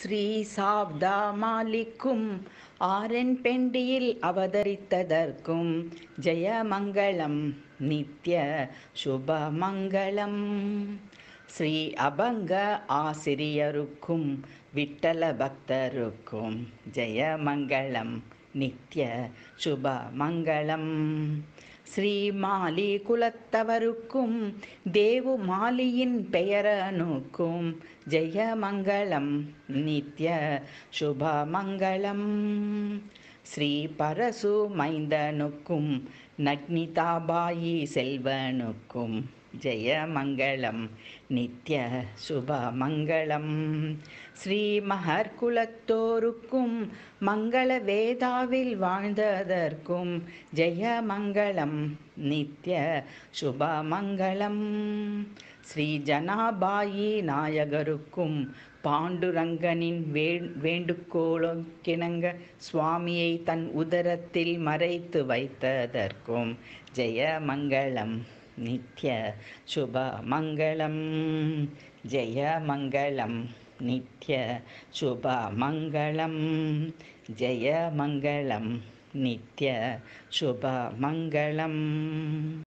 ஸ்ரீ சாவ்தா மாலிக்கும் ஆரன் பெண்டியில் அவதரித்ததற்கும் ஜெயமங்களம் நித்ய சுபமங்களம் ஸ்ரீ அபங்க ஆசிரியருக்கும் விட்டல பக்தருக்கும் ஜெயமங்களம் நித்ய சுபமங்களம் ஸ்ரீ மாலி குலத்தவருக்கும் தேவு மாலியின் பெயரனுக்கும் ஜெயமங்களம் நித்ய சுபமங்களம் ஸ்ரீ பரசு மைந்தனுக்கும் நக்னிதாபாயி செல்வனுக்கும் ஜெயமங்களம் நித்ய சுபமங்களம் ஸ்ரீ மகர் குலத்தோருக்கும் மங்கள வேதாவில் வாழ்ந்ததற்கும் ஜெயமங்களம் நித்ய சுபமங்களம் ஸ்ரீ ஜனாபாயி நாயகருக்கும் பாண்டுரங்கனின் வே வேண்டுகோளுக்கிணங்க சுவாமியை தன் உதரத்தில் மறைத்து வைத்ததற்கும் ஜெயமங்களம் நித்ய சுபமங்களம் ஜெயமங்களம் நித்ய சுபமங்களம் ஜெயமங்களம் நித்ய சுபமங்களம்